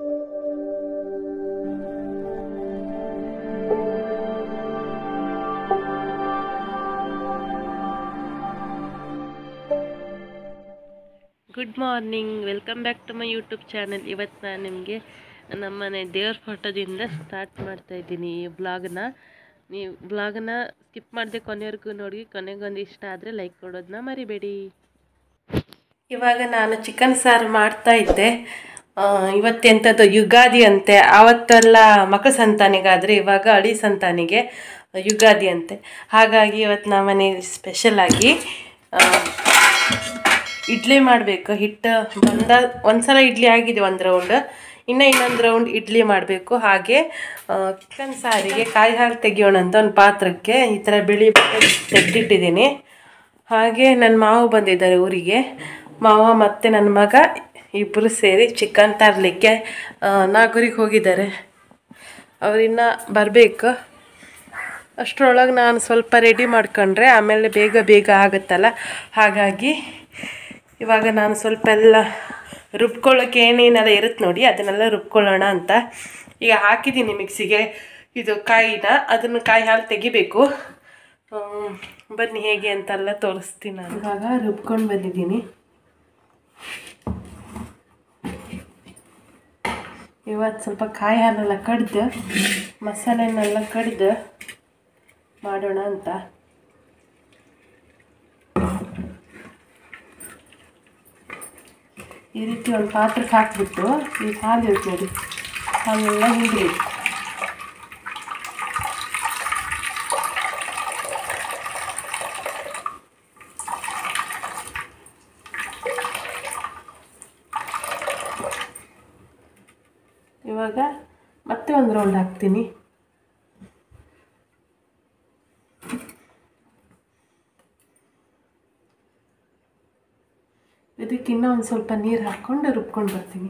Good morning welcome back to my YouTube channel ಇವತ್ತು ನಾನು ನಿಮಗೆ ನಮ್ಮನೆ ದೇವ್ರ ಫೋಟೋದಿಂದ ಸ್ಟಾರ್ಟ್ ಮಾಡ್ತಾ ಇದ್ದೀನಿ ಈ ಬ್ಲಾಗ್ನ ನೀವು ಬ್ಲಾಗ್ನ ಸ್ಕಿಪ್ ಮಾಡದೆ ಕೊನೆವರೆಗೂ ನೋಡಿ ಕೊನೆಗೊಂದು ಇಷ್ಟ ಆದರೆ ಲೈಕ್ ಕೊಡೋದನ್ನ ಮರಿಬೇಡಿ ಇವಾಗ ನಾನು ಚಿಕನ್ ಸಾರು ಮಾಡ್ತಾ ಇದ್ದೆ ಆ, ಇವತ್ತೆಂಥದ್ದು ಯುಗಾದಿ ಅಂತೆ ಆವತ್ತೆಲ್ಲ ಮಕರ ಸಂತಾನಿಗಾದರೆ ಇವಾಗ ಅಳಿ ಸಂತಾನಿಗೆ ಯುಗಾದಿ ಅಂತೆ ಹಾಗಾಗಿ ಇವತ್ತು ನಮ್ಮ ಮನೇಲಿ ಸ್ಪೆಷಲಾಗಿ ಇಡ್ಲಿ ಮಾಡಬೇಕು ಹಿಟ್ಟು ಬಂದ ಒಂದ್ಸಲ ಇಡ್ಲಿ ಆಗಿದೆ ಒಂದು ರೌಂಡ್ ಇನ್ನು ಇನ್ನೊಂದು ರೌಂಡ್ ಇಡ್ಲಿ ಮಾಡಬೇಕು ಹಾಗೆ ಚಿಕನ್ ಸಾರಿಗೆ ಕಾಯಿ ಹಾಲು ತೆಗಿಯೋಣ ಅಂತ ಒಂದು ಪಾತ್ರಕ್ಕೆ ಈ ಥರ ಬಿಳಿ ಬಟ್ಟೆ ತೆಗೆದಿಟ್ಟಿದ್ದೀನಿ ಹಾಗೆ ನನ್ನ ಮಾವು ಬಂದಿದ್ದಾರೆ ಊರಿಗೆ ಮಾವ ಮತ್ತು ನನ್ನ ಮಗ ಇಬ್ಬರು ಸೇರಿ ಚಿಕನ್ ತರಲಿಕ್ಕೆ ನಾಗೂರಿಗೆ ಹೋಗಿದ್ದಾರೆ ಅವರಿನ್ನ ಬರಬೇಕು ಅಷ್ಟರೊಳಗೆ ನಾನು ಸ್ವಲ್ಪ ರೆಡಿ ಮಾಡ್ಕೊಂಡ್ರೆ ಆಮೇಲೆ ಬೇಗ ಬೇಗ ಆಗುತ್ತಲ್ಲ ಹಾಗಾಗಿ ಇವಾಗ ನಾನು ಸ್ವಲ್ಪ ಎಲ್ಲ ರುಬ್ಕೊಳ್ಳೋಕೆ ಏನೇನೆಲ್ಲ ಇರುತ್ತೆ ನೋಡಿ ಅದನ್ನೆಲ್ಲ ರುಬ್ಕೊಳ್ಳೋಣ ಅಂತ ಈಗ ಹಾಕಿದ್ದೀನಿ ಮಿಕ್ಸಿಗೆ ಇದು ಕಾಯಿನ ಅದನ್ನು ಕಾಯಿ ಹಾಲು ತೆಗಿಬೇಕು ಹ್ಮ್, ಬನ್ನಿ ಹೇಗೆ ಅಂತೆಲ್ಲ ತೋರಿಸ್ತೀನಿ ನಾನು ಇವಾಗ ರುಬ್ಕೊಂಡು ಬಂದಿದ್ದೀನಿ ಇವತ್ತು ಸ್ವಲ್ಪ ಕಾಯಿ ಹಾಲೆಲ್ಲ ಕಡ್ದು ಮಸಾಲೆನೆಲ್ಲ ಕಡ್ದು ಮಾಡೋಣ ಅಂತ ಈ ರೀತಿ ಒಂದು ಪಾತ್ರಕ್ಕೆ ಹಾಕ್ಬಿಟ್ಟು ಈ ಹಾಲು ಇರುತ್ತೆ ನೋಡಿ ಹಾಲೆಲ್ಲ ಹಿಂಡ್ಬೇಕು ಇವಾಗ ಮತ್ತೆ ಒಂದು ರೌಂಡ್ ಹಾಕ್ತೀನಿ ಇದಕ್ಕೆ ಇನ್ನೂ ಒಂದು ಸ್ವಲ್ಪ ನೀರು ಹಾಕ್ಕೊಂಡು ರುಬ್ಕೊಂಡು ಬರ್ತೀನಿ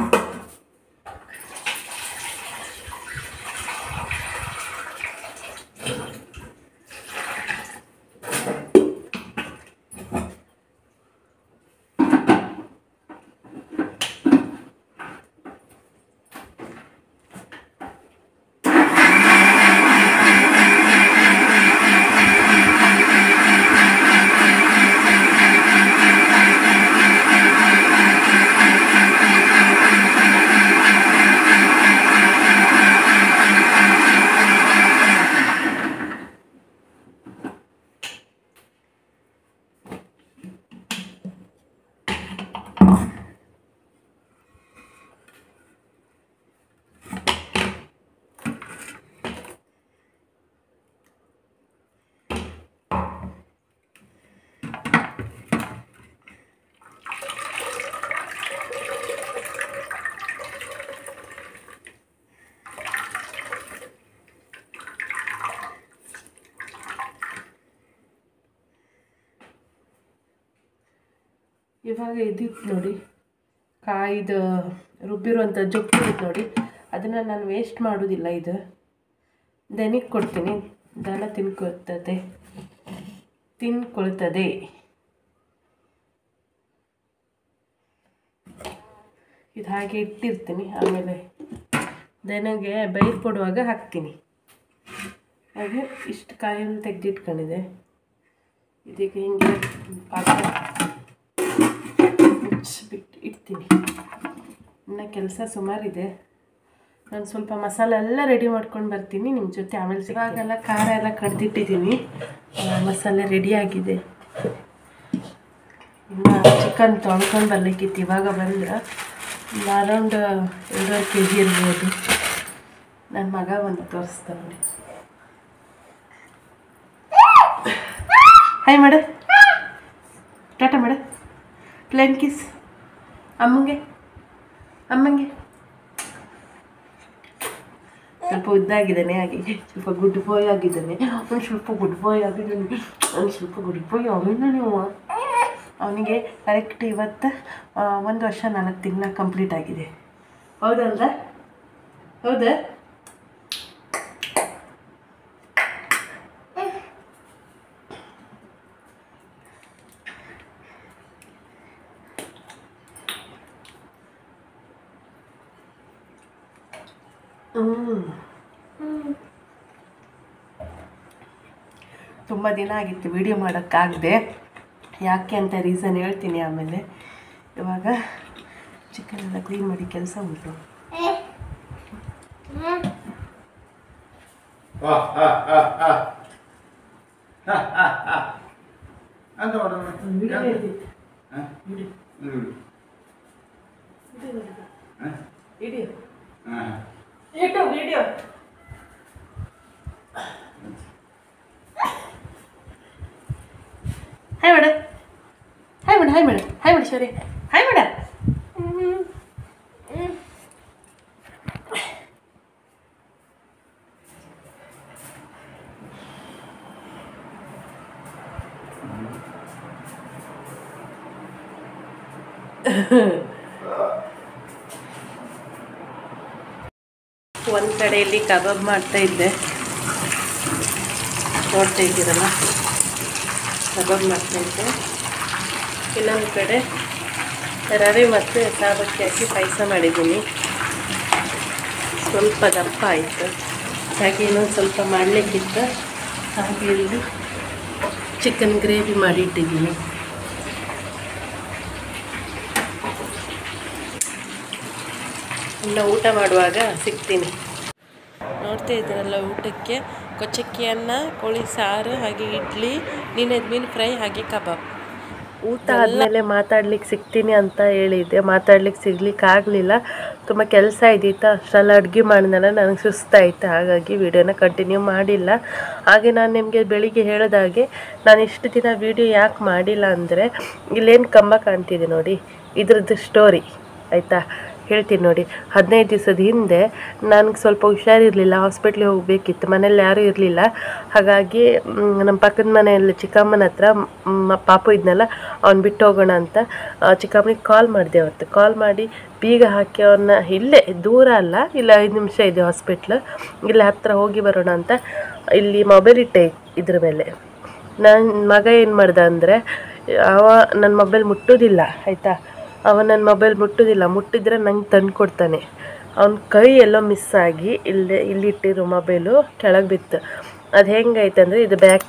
ಇವಾಗ ಇದಿತ್ತು ನೋಡಿ ಕಾಯ್ದು ರುಬ್ಬಿರುವಂಥ ಜೊಪ್ಪು ಇತ್ತು ನೋಡಿ ಅದನ್ನು ನಾನು ವೇಸ್ಟ್ ಮಾಡೋದಿಲ್ಲ ಇದು ದನಿಗೆ ಕೊಡ್ತೀನಿ ದನ ತಿನ್ಕೊಳ್ತದೆ ತಿನ್ಕೊಳ್ತದೆ ಇದು ಹಾಗೆ ಇಟ್ಟಿರ್ತೀನಿ ಆಮೇಲೆ ದನಗೆ ಬೈರ್ ಕೊಡುವಾಗ ಹಾಕ್ತೀನಿ ಹಾಗೆ ಇಷ್ಟು ಕಾಯನ್ನು ತೆಗೆದಿಟ್ಕೊಂಡಿದೆ ಇದಕ್ಕೆ ಹಿಂಗೆ ಪಾತ್ರ ಮುಚ್ಚಿಬಿಟ್ಟು ಇಡ್ತೀನಿ ಇನ್ನು ಕೆಲಸ ಸುಮಾರಿದೆ ನಾನು ಸ್ವಲ್ಪ ಮಸಾಲೆ ಎಲ್ಲ ರೆಡಿ ಮಾಡ್ಕೊಂಡು ಬರ್ತೀನಿ ನಿಮ್ಮ ಜೊತೆ ಆಮೇಲೆ ಇವಾಗೆಲ್ಲ ಖಾರ ಎಲ್ಲ ಕಡ್ದಿಟ್ಟಿದ್ದೀನಿ ಆ, ಮಸಾಲೆ ರೆಡಿ ಆಗಿದೆ ಇನ್ನು ಚಿಕನ್ ತೊಳ್ಕೊಂಡು ಬರ್ಲಿಕ್ಕಿತ್ತು ಇವಾಗ ಬಂದ್ರೆ ಒಂದು ಅರೌಂಡ್ ಎರಡೂವರೆ ಕೆ ಜಿ ಇರ್ಬೋದು ನನ್ನ ಮಗ ಬಂದು ತೋರಿಸ್ತಾನೆ ನೋಡಿ ಹಾಯ್ ಮಾಡ ಟಾಟಾ ಮಾಡ ಪ್ಲೇನ್ ಕಿಸ್ ಅಮ್ಮಂಗೆ ಅಮ್ಮಂಗೆ ಸ್ವಲ್ಪ ಉದ್ದಾಗಿದ್ದಾನೆ ಹಾಗೆ ಸ್ವಲ್ಪ ಗುಡ್ ಬಾಯ್ ಆಗಿದ್ದಾನೆ ಒಂದು ಸ್ವಲ್ಪ ಗುಡ್ ಬಾಯ್ ಆಗಿದ್ದಾನೆ ಒಂದು ಸ್ವಲ್ಪ ಗುಡ್ ಬಾಯ್ ಆಗಿದ್ದಾನೆ ಅವ ಅವನಿಗೆ ಕರೆಕ್ಟ್ ಇವತ್ತು ಆ, ಒಂದು ವರ್ಷ ನಾಲ್ಕು ತಿಂಗಳ ಕಂಪ್ಲೀಟ್ ಆಗಿದೆ ಹೌದಲ್ದ ಹೌದಾ ತುಂಬ ದಿನ ಆಗಿತ್ತು ವಿಡಿಯೋ ಮಾಡೋಕ್ಕಾಗದೆ ಯಾಕೆ ಅಂತ ರೀಸನ್ ಹೇಳ್ತೀನಿ ಆಮೇಲೆ ಇವಾಗ ಚಿಕನ್ ಎಲ್ಲ ಕ್ಲೀನ್ ಮಾಡಿ ಕೆಲಸ ಉಂಟು ಆ, ಆ, ಆ, ಆ. ಆ, ಆ, ಆ. ಅಂತ ಮಾಡೋಣ. ಆ? ಇದು ಬಿಡು. ಆ? ಆ. ಇಟ್ಟು ವಿಡಿಯೋ ಹಾಯ್ ಮೇಡ ಹಾಯ್ ಮೇಡ ಹಾಯ್ ಮೇಡ ಹಾಯ್ ಮೇಡ ಸರಿ ಹಾಯ್ ಮೇಡ ಒಂದು ಕಡೆಯಲ್ಲಿ ಕಬಾಬ್ ಮಾಡ್ತಾ ಇದ್ದೆ ನೋಡ್ತಾ ಇದ್ದೀರಲ್ಲ ಕಬಾಬ್ ಮಾಡ್ತಾ ಇದ್ದೆ ಇನ್ನೊಂದು ಕಡೆ ರವೆ ಮತ್ತು ಸಾಬಕ್ಕಿ ಹಾಕಿ ಪಾಯಸ ಮಾಡಿದ್ದೀನಿ ಸ್ವಲ್ಪ ದಪ್ಪ ಆಯಿತು ಹಾಗೆ ಇನ್ನೊಂದು ಸ್ವಲ್ಪ ಮಾಡಲಿಕ್ಕಿತ್ತು ಹಾಗೆ ಇಲ್ಲಿ ಚಿಕನ್ ಗ್ರೇವಿ ಮಾಡಿಟ್ಟಿದ್ದೀನಿ ಇನ್ನು ಊಟ ಮಾಡುವಾಗ ಸಿಗ್ತೀನಿ ನೋಡ್ತಾ ಇದ್ದೀರಲ್ಲ ಊಟಕ್ಕೆ ಕೊಚ್ಚಕ್ಕಿ ಅನ್ನ ಕೋಳಿ ಸಾರು ಹಾಗೆ ಇಡ್ಲಿ ನಿನ್ನೆದು ಮೀನು ಫ್ರೈ ಹಾಗೆ ಕಬಾಬ್ ಊಟ ಆದಮೇಲೆ ಮಾತಾಡ್ಲಿಕ್ಕೆ ಸಿಗ್ತೀನಿ ಅಂತ ಹೇಳಿದ್ದೆ ಮಾತಾಡ್ಲಿಕ್ಕೆ ಸಿಗ್ಲಿಕ್ಕೆ ಆಗಲಿಲ್ಲ ತುಂಬ ಕೆಲಸ ಇದ್ದಿತ್ತು ಅಷ್ಟೆಲ್ಲ ಅಡುಗೆ ಮಾಡಿದ್ನಲ್ಲ ನನಗೆ ಸುಸ್ತಾಯಿತು ಹಾಗಾಗಿ ವಿಡಿಯೋನ ಕಂಟಿನ್ಯೂ ಮಾಡಿಲ್ಲ ಹಾಗೆ ನಾನು ನಿಮಗೆ ಬೆಳಿಗ್ಗೆ ಹೇಳಿದಾಗೆ ನಾನು ಇಷ್ಟು ದಿನ ವಿಡಿಯೋ ಯಾಕೆ ಮಾಡಿಲ್ಲ ಅಂದರೆ ಇಲ್ಲೇನು ಕಂಬ ಕಾಣ್ತಿದೆ ನೋಡಿ ಇದ್ರದ್ದು ಸ್ಟೋರಿ ಆಯಿತಾ ಹೇಳ್ತೀನಿ ನೋಡಿ ಹದಿನೈದು ದಿವಸದ ಹಿಂದೆ ನನಗೆ ಸ್ವಲ್ಪ ಹುಷಾರಿರಲಿಲ್ಲ ಹಾಸ್ಪಿಟ್ಲಿಗೆ ಹೋಗಬೇಕಿತ್ತು ಮನೇಲಿ ಯಾರೂ ಇರಲಿಲ್ಲ ಹಾಗಾಗಿ ಮ್, ನಮ್ಮ ಪಕ್ಕದ ಮನೆಯಲ್ಲಿ ಚಿಕ್ಕಮ್ಮನ ಹತ್ರ ಮ್, ಪಾಪು ಇದ್ನಲ್ಲ ಅವ್ನು ಬಿಟ್ಟು ಹೋಗೋಣ ಅಂತ ಆ, ಚಿಕ್ಕಮ್ಮನಿಗೆ ಕಾಲ್ ಮಾಡಿದೆ ಅವತ್ತು ಕಾಲ್ ಮಾಡಿ ಬೀಗ ಹಾಕಿ ಅವನ್ನ ಇಲ್ಲೇ ದೂರ ಅಲ್ಲ ಇಲ್ಲ ಐದು ನಿಮಿಷ ಇದೆ ಹಾಸ್ಪಿಟ್ಲ್ ಇಲ್ಲೇ ಹತ್ತಿರ ಹೋಗಿ ಬರೋಣ ಅಂತ ಇಲ್ಲಿ ಮೊಬೈಲ್ ಇಟ್ಟೆ ಇದ್ರ ಮೇಲೆ ನನ್ನ ಮಗ ಏನು ಮಾಡ್ದ ಅಂದರೆ ಅವ ನನ್ನ ಮೊಬೈಲ್ ಮುಟ್ಟೋದಿಲ್ಲ ಆಯಿತಾ ಅವ ನನ್ನ ಮೊಬೈಲ್ ಮುಟ್ಟೋದಿಲ್ಲ ಮುಟ್ಟಿದ್ರೆ ನಂಗೆ ತಂದು ಕೊಡ್ತಾನೆ ಅವನ ಕೈ ಎಲ್ಲೋ ಮಿಸ್ ಆಗಿ ಇಲ್ಲೇ ಇಲ್ಲಿಟ್ಟಿರೋ ಮೊಬೈಲು ಕೆಳಗೆ ಬಿತ್ತು ಅದು ಹೆಂಗೈತೆ ಅಂದರೆ ಇದು ಬ್ಯಾಕ್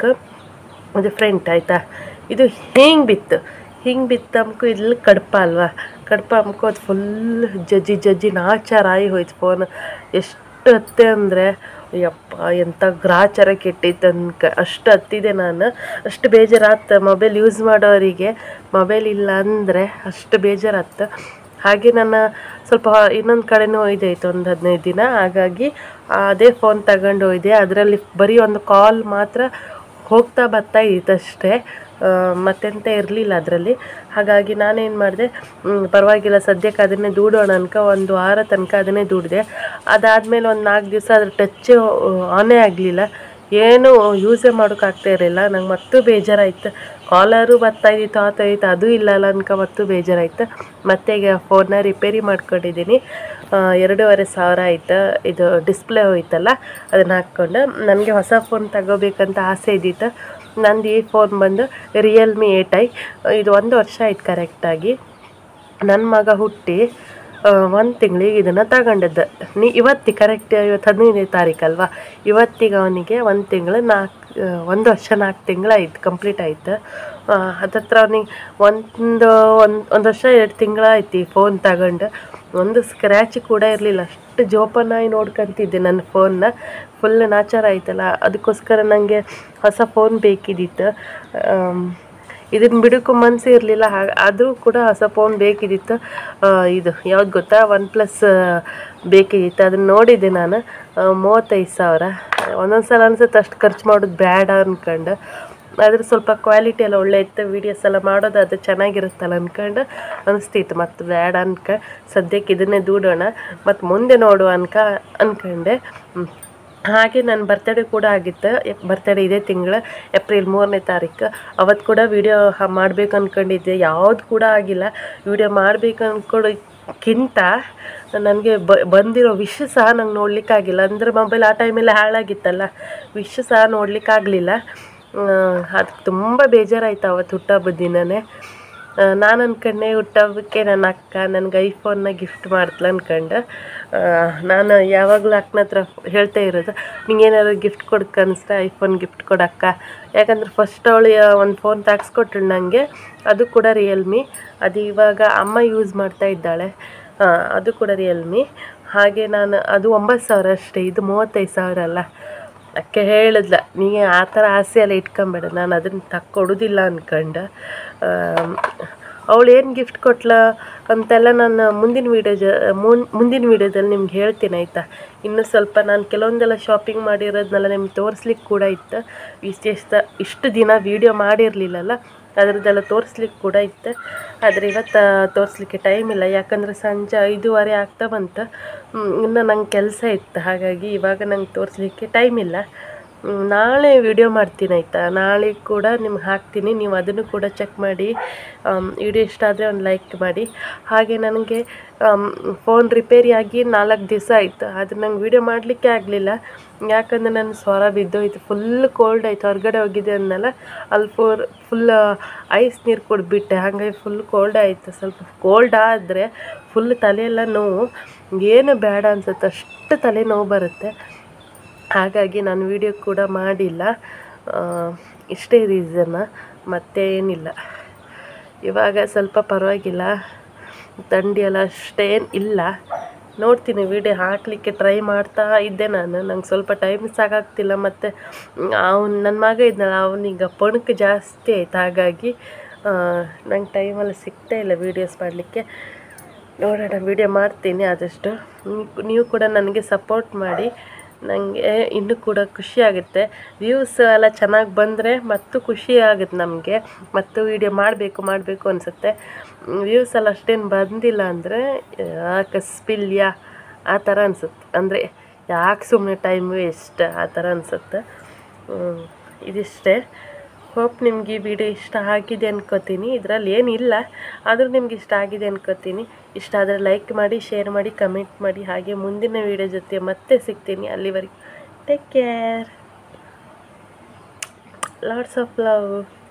ಇದು ಫ್ರಂಟ್ ಆಯಿತಾ ಇದು ಹಿಂಗೆ ಬಿತ್ತು ಹಿಂಗೆ ಬಿತ್ತು ಅಮ್ಕು ಇಲ್ಲಿ ಕಡಪ ಅಲ್ವಾ ಕಡಪ ಅಮ್ಕು ಅದು ಫುಲ್ ಜಜ್ಜಿ ಜಜ್ಜಿ ನಾಚಾರ ಆಗಿ ಹೋಯ್ತು ಫೋನ್ ಎಷ್ಟು ಹತ್ತೆ ಅಂದರೆ ಯಪ್ಪ ಎಂಥ ಗ್ರಾಚಾರ ಕೆಟ್ಟಿತ್ತು ಅನ್ಕ ಅಷ್ಟು ಹತ್ತಿದೆ ನಾನು ಅಷ್ಟು ಬೇಜಾರಾತು ಮೊಬೈಲ್ ಯೂಸ್ ಮಾಡೋರಿಗೆ ಮೊಬೈಲ್ ಇಲ್ಲ ಅಂದರೆ ಅಷ್ಟು ಬೇಜಾರಾತು ಹಾಗೆ ನನ್ನ ಸ್ವಲ್ಪ ಇನ್ನೊಂದು ಕಡೆನೂ ಇದಾಯಿತು ಒಂದು ಹದಿನೈದು ದಿನ ಹಾಗಾಗಿ ಅದೇ ಫೋನ್ ತಗೊಂಡು ಹೋಯ್ದೆ ಅದರಲ್ಲಿ ಬರೀ ಒಂದು ಕಾಲ್ ಮಾತ್ರ ಹೋಗ್ತಾ ಬರ್ತಾ ಇತ್ತಷ್ಟೇ ಆ, ಮತ್ತೆಂತ ಇರಲಿಲ್ಲ ಅದರಲ್ಲಿ ಹಾಗಾಗಿ ನಾನೇನು ಮಾಡಿದೆ ಪರವಾಗಿಲ್ಲ ಸದ್ಯಕ್ಕೆ ಅದನ್ನೇ ದೂಡೋಣ ಅನ್ಕ ಒಂದು ವಾರ ತನಕ ಅದನ್ನೇ ದೂಡಿದೆ ಅದಾದಮೇಲೆ ಒಂದು ನಾಲ್ಕು ದಿವಸ ಅದ್ರ ಟಚ್ ಆನೇ ಆಗಲಿಲ್ಲ ಏನು ಯೂಸೇ ಮಾಡೋಕ್ಕಾಗ್ತಾ ಇರಲಿಲ್ಲ ನಂಗೆ ಮತ್ತೂ ಬೇಜಾರಾಯ್ತು ಕಾಲರು ಬರ್ತಾ ಇದ್ದಿತ್ತು ಆತ ಇತ್ತು ಅದು ಇಲ್ಲಲ್ಲ ಅನ್ಕ ಮತ್ತೂ ಬೇಜಾರಾಯ್ತು ಮತ್ತೆ ಈಗ ಫೋನ್ನ ರಿಪೇರಿ ಮಾಡ್ಕೊಂಡಿದ್ದೀನಿ ಆ, ಎರಡೂವರೆ ಸಾವಿರ ಆಯ್ತು ಇದು ಡಿಸ್ಪ್ಲೇ ಹೋಯ್ತಲ್ಲ ಅದನ್ನು ಹಾಕ್ಕೊಂಡು ನನಗೆ ಹೊಸ ಫೋನ್ ತಗೋಬೇಕಂತ ಆಸೆ ಇದ್ದಿತ್ತು ನಂದು ಈ ಫೋನ್ ಬಂದು ರಿಯಲ್ಮಿ ಏಟ್ ಐ ಇದು ಒಂದು ವರ್ಷ ಆಯ್ತು ಕರೆಕ್ಟಾಗಿ ನನ್ನ ಮಗ ಹುಟ್ಟಿ ಒಂದು ತಿಂಗಳಿಗೆ ಇದನ್ನು ತಗೊಂಡದ್ದು ನೀ ಇವತ್ತಿಗೆ ಕರೆಕ್ಟ್ ಇವತ್ತು ಹದಿನೈದನೇ ತಾರೀಕಲ್ವಾ ಇವತ್ತಿಗೆ ಅವನಿಗೆ ಒಂದು ತಿಂಗಳು ನಾಲ್ಕು ಒಂದು ವರ್ಷ ನಾಲ್ಕು ತಿಂಗಳಾಯ್ತು ಕಂಪ್ಲೀಟ್ ಆಯ್ತು ಹತ್ತತ್ರ ಅವನಿಗೆ ಒಂದು ಒಂದು ಒಂದು ವರ್ಷ ಎರಡು ತಿಂಗಳಾಯ್ತು ಈ ಫೋನ್ ತಗೊಂಡು ಒಂದು ಸ್ಕ್ರ್ಯಾಚ್ ಕೂಡ ಇರಲಿಲ್ಲ ಅಷ್ಟು ಜೋಪಾನಾಗಿ ನೋಡ್ಕೊಂತಿದ್ದೆ ನನ್ನ ಫೋನ್ನ ಫುಲ್ ನಾಚಾರ ಆಯ್ತಲ್ಲ ಅದಕ್ಕೋಸ್ಕರ ನನಗೆ ಹೊಸ ಫೋನ್ ಬೇಕಿದ್ದಿತ್ತು ಆಮ್, ಇದನ್ನ ಬಿಡೋಕ್ಕೂ ಮನಸ್ಸು ಇರಲಿಲ್ಲ ಹಾಗೆ ಆದರೂ ಕೂಡ ಹೊಸ ಫೋನ್ ಬೇಕಿದ್ದಿತ್ತು ಆ, ಇದು ಯಾವ್ದು ಗೊತ್ತಾ ಒನ್ ಪ್ಲಸ್ ಬೇಕಿದ್ದಿತ್ತು ಅದನ್ನ ನೋಡಿದ್ದೆ ನಾನು ಆ, ಮೂವತ್ತೈದು ಸಾವಿರ ಒಂದೊಂದು ಸಲ ಅನ್ಸುತ್ತೆ ಅಷ್ಟು ಖರ್ಚು ಮಾಡೋದು ಬೇಡ ಅನ್ಕೊಂಡು ಅದ್ರ ಸ್ವಲ್ಪ ಕ್ವಾಲಿಟಿ ಎಲ್ಲ ಒಳ್ಳೆ ಇತ್ತು ವೀಡಿಯೋಸ್ ಎಲ್ಲ ಮಾಡೋದು ಅದು ಚೆನ್ನಾಗಿರುತ್ತಲ್ಲ ಅನ್ಕೊಂಡು ಅನಿಸ್ತಿತ್ತು ಮತ್ತು ಬೇಡ ಅನ್ಕ ಸದ್ಯಕ್ಕೆ ಇದನ್ನೇ ದೂಡೋಣ ಮತ್ತು ಮುಂದೆ ನೋಡುವ ಅನ್ಕ ಅನ್ಕೊಂಡೆ ಹ್ಮ್. ಹಾಗೆ ನನ್ನ ಬರ್ತಡೇ ಕೂಡ ಆಗಿತ್ತು ಬರ್ತಡೇ ಇದೇ ತಿಂಗಳು ಏಪ್ರಿಲ್ ಮೂರನೇ ತಾರೀಕು ಅವತ್ತು ಕೂಡ ವಿಡಿಯೋ ಮಾಡಬೇಕು ಅಂದ್ಕೊಂಡಿದ್ದೆ ಯಾವುದು ಕೂಡ ಆಗಿಲ್ಲ ವಿಡಿಯೋ ಮಾಡಬೇಕು ಅಂದ್ಕೊಡೋಕ್ಕಿಂತ ನನಗೆ ಬ ಬಂದಿರೋ ವಿಷ್ ಸಹ ನಂಗೆ ನೋಡಲಿಕ್ಕಾಗಿಲ್ಲ ಅಂದರೆ ಮೊಬೈಲ್ ಆ ಟೈಮಲ್ಲಿ ಹಾಳಾಗಿತ್ತಲ್ಲ ವಿಷ್ ಸಹ ನೋಡಲಿಕ್ಕಾಗಲಿಲ್ಲ ಅದಕ್ಕೆ ತುಂಬ ಬೇಜಾರಾಯ್ತು ಅವತ್ತು ಹುಟ್ಟಹಬ್ಬದ ದಿನನೇ ನಾನು ಅನ್ಕೊಂಡೆ ಹುಟ್ಟಹಬ್ಬಕ್ಕೆ ನನ್ನ ಅಕ್ಕ ನನಗೆ ಐಫೋನ್ನ ಗಿಫ್ಟ್ ಮಾಡ್ತಲ ಅನ್ಕೊಂಡು ಆ, ನಾನು ಯಾವಾಗಲೂ ಅಕ್ಕನ ಹತ್ರ ಹೇಳ್ತಾ ಇರೋದು ನಿಂಗೇನಾದ್ರು ಗಿಫ್ಟ್ ಕೊಡಕ್ಕೆ ಅನಿಸ್ತಾ ಐಫೋನ್ ಗಿಫ್ಟ್ ಕೊಡಕ್ಕ ಯಾಕಂದ್ರೆ ಫಸ್ಟ್ ಅವಳು ಒಂದು ಫೋನ್ ತೆಗ್ಸ್ಕೊಟ್ಳು ನನಗೆ ಅದು ಕೂಡ ರಿಯಲ್ಮಿ ಅದು ಇವಾಗ ಅಮ್ಮ ಯೂಸ್ ಮಾಡ್ತಾ ಇದ್ದಾಳೆ ಆ, ಅದು ಕೂಡ ರಿಯಲ್ಮಿ ಹಾಗೆ ನಾನು ಅದು ಒಂಬತ್ತು ಸಾವಿರ ಅಷ್ಟೇ ಇದು ಮೂವತ್ತೈದು ಸಾವಿರ ಅಲ್ಲ ಅಕ್ಕೆ ಹೇಳಿದ್ಲ ನೀ ಆ ಥರ ಆಸೆ ಎಲ್ಲ ಇಟ್ಕೊಂಬೇಡ ನಾನು ಅದನ್ನು ತಕ್ಕೊಡೋದಿಲ್ಲ ಅನ್ಕಂಡು ಅವಳು ಏನು ಗಿಫ್ಟ್ ಕೊಟ್ಲ ಅಂತೆಲ್ಲ ನಾನು ಮುಂದಿನ ವೀಡಿಯೋ ಜ ಮುನ್- ಮುಂದಿನ ವೀಡಿಯೋದಲ್ಲಿ ನಿಮ್ಗೆ ಹೇಳ್ತೀನಿ ಆಯಿತಾ ಇನ್ನು ಸ್ವಲ್ಪ ನಾನು ಕೆಲವೊಂದೆಲ್ಲ ಶಾಪಿಂಗ್ ಮಾಡಿರೋದನ್ನೆಲ್ಲ ನಿಮ್ಗೆ ತೋರಿಸ್ಲಿಕ್ಕೆ ಕೂಡ ಇತ್ತು ಇಷ್ಟು ಇಷ್ಟು ದಿನ ವೀಡಿಯೋ ಮಾಡಿರಲಿಲ್ಲಲ್ಲ ಅದರದ್ದೆಲ್ಲ ತೋರಿಸ್ಲಿಕ್ಕೆ ಕೂಡ ಇತ್ತು ಆದರೆ ಇವತ್ತು ತೋರಿಸ್ಲಿಕ್ಕೆ ಟೈಮ್ ಇಲ್ಲ ಯಾಕಂದರೆ ಸಂಜೆ ಐದೂವರೆ ಆಗ್ತಾ ಬಂತು ಹ್ಮ್, ಇನ್ನು ನಂಗೆ ಕೆಲಸ ಇತ್ತು ಹಾಗಾಗಿ ಇವಾಗ ನಂಗೆ ತೋರಿಸ್ಲಿಕ್ಕೆ ಟೈಮ್ ಇಲ್ಲ ಹ್ಮ್, ನಾಳೆ ವಿಡಿಯೋ ಮಾಡ್ತೀನಿ ಆಯಿತಾ ನಾಳೆ ಕೂಡ ನಿಮ್ಗೆ ಹಾಕ್ತೀನಿ ನೀವು ಅದನ್ನು ಕೂಡ ಚೆಕ್ ಮಾಡಿ ವಿಡಿಯೋ ಇಷ್ಟ ಆದರೆ ಒಂದು ಲೈಕ್ ಮಾಡಿ ಹಾಗೆ ನನಗೆ ಫೋನ್ ರಿಪೇರಿ ಆಗಿ ನಾಲ್ಕು ದಿವಸ ಆಯಿತು ಆದರೆ ನಂಗೆ ವಿಡಿಯೋ ಮಾಡಲಿಕ್ಕೆ ಆಗಲಿಲ್ಲ ಯಾಕಂದರೆ ನನ್ನ ಸ್ವರ ಬಿದ್ದೋಯ್ತು ಫುಲ್ ಕೋಲ್ಡ್ ಆಯಿತು ಹೊರಗಡೆ ಹೋಗಿದ್ದೆ ಅನ್ನಲ್ಲ ಅಲ್ಲಿ ಫೋರ್ ಫುಲ್ ಐಸ್ ನೀರು ಕುಡಿದ್ಬಿಟ್ಟೆ ಹಾಗಾಗಿ ಫುಲ್ ಕೋಲ್ಡ್ ಆಯಿತು ಸ್ವಲ್ಪ ಕೋಲ್ಡ್ ಆದರೆ ಫುಲ್ ತಲೆಯೆಲ್ಲ ನೋವು ಏನು ಬೇಡ ಅನ್ಸುತ್ತೆ ಅಷ್ಟು ತಲೆ ನೋವು ಬರುತ್ತೆ ಹಾಗಾಗಿ ನಾನು ವಿಡಿಯೋ ಕೂಡ ಮಾಡಿಲ್ಲ ಆ, ಇಷ್ಟೇ ರೀಸನ್ನ ಮತ್ತೆ ಏನಿಲ್ಲ ಇವಾಗ ಸ್ವಲ್ಪ ಪರವಾಗಿಲ್ಲ ಥಂಡಿ ಎಲ್ಲ ಅಷ್ಟೇನು ಇಲ್ಲ ನೋಡ್ತೀನಿ ವಿಡಿಯೋ ಹಾಕಲಿಕ್ಕೆ ಟ್ರೈ ಮಾಡ್ತಾ ಇದ್ದೆ ನಾನು ನಂಗೆ ಸ್ವಲ್ಪ ಟೈಮ್ ಸಾಕಾಗ್ತಿಲ್ಲ ಮತ್ತು ಅವ್ನು ನನ್ನ ಮಗ ಇದ್ನಲ್ಲ ಅವನೀಗ ಪೊಣಕು ಜಾಸ್ತಿ ಆಯ್ತು ಹಾಗಾಗಿ ನಂಗೆ ಟೈಮೆಲ್ಲ ಸಿಗ್ತಾ ಇಲ್ಲ ವೀಡಿಯೋಸ್ ಮಾಡಲಿಕ್ಕೆ ನೋಡೋಣ ವಿಡಿಯೋ ಮಾಡ್ತೀನಿ ಆದಷ್ಟು ನೀವು- ನೀವು ಕೂಡ ನನಗೆ ಸಪೋರ್ಟ್ ಮಾಡಿ ನನಗೆ ಇನ್ನೂ ಕೂಡ ಖುಷಿ ಆಗುತ್ತೆ ವ್ಯೂಸ್ ಎಲ್ಲ ಚೆನ್ನಾಗಿ ಬಂದರೆ ಮತ್ತು ಖುಷಿ ಆಗುತ್ತೆ ನಮಗೆ ಮತ್ತು ವಿಡಿಯೋ ಮಾಡಬೇಕು ಮಾಡಬೇಕು ಅನಿಸುತ್ತೆ ವ್ಯೂಸ್ ಎಲ್ಲ ಅಷ್ಟೇನು ಬಂದಿಲ್ಲ ಅಂದರೆ ಯಾಕೆ ಸ್ಪಿಲ್ಯಾ ಆ ಥರ ಅನಿಸುತ್ತೆ ಅಂದರೆ ಯಾಕೆ ಸುಮ್ಮನೆ ಟೈಮ್ ವೇಸ್ಟ್ ಆ ಥರ ಅನಿಸುತ್ತೆ ಹ್ಮ್, ಇದಿಷ್ಟೇ ಹೋಪ್ ನಿಮ್ಗೆ ಈ ವಿಡಿಯೋ ಇಷ್ಟ ಆಗಿದೆ ಅನ್ಕೋತೀನಿ ಇದರಲ್ಲಿ ಏನಿಲ್ಲ ಆದರೂ ನಿಮ್ಗೆ ಇಷ್ಟ ಆಗಿದೆ ಅನ್ಕೋತೀನಿ ಇಷ್ಟ ಆದರೆ ಲೈಕ್ ಮಾಡಿ ಶೇರ್ ಮಾಡಿ ಕಮೆಂಟ್ ಮಾಡಿ ಹಾಗೆ ಮುಂದಿನ ವಿಡಿಯೋ ಜೊತೆ ಮತ್ತೆ ಸಿಗ್ತೀನಿ ಅಲ್ಲಿವರೆಗೆ take care lots of love